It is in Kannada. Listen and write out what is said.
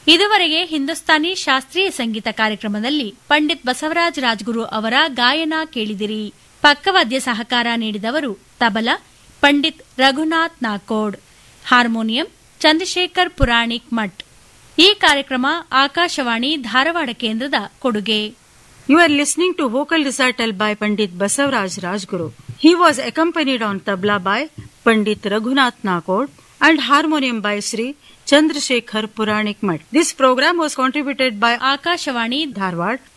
ಇದುವರೆಗೆ ಹಿಂದೂಸ್ತಾನಿ ಶಾಸ್ತ್ರೀಯ ಸಂಗೀತ ಕಾರ್ಯಕ್ರಮದಲ್ಲಿ ಪಂಡಿತ್ ಬಸವರಾಜ ರಾಜ್ಗುರು ಅವರ ಗಾಯನ ಕೇಳಿದಿರಿ ಪಕ್ಕವಾದ್ಯ ಸಹಕಾರ ನೀಡಿದವರು ತಬಲಾ ಪಂಡಿತ್ ರಘುನಾಥ್ ನಾಕೋಡ್ ಹಾರ್ಮೋನಿಯಂ ಚಂದ್ರಶೇಖರ್ ಪುರಾಣಿಕ್ ಮಠ್ ಈ ಕಾರ್ಯಕ್ರಮ ಆಕಾಶವಾಣಿ ಧಾರವಾಡ ಕೇಂದ್ರದ ಕೊಡುಗೆ You are listening to vocal recital by Pandit Basavaraj Rajguru. He was accompanied on tabla by Pandit Raghunath Nakod and harmonium by Sri Chandrasekhar Puranik Mat. This program was contributed by Akashvani Dharwad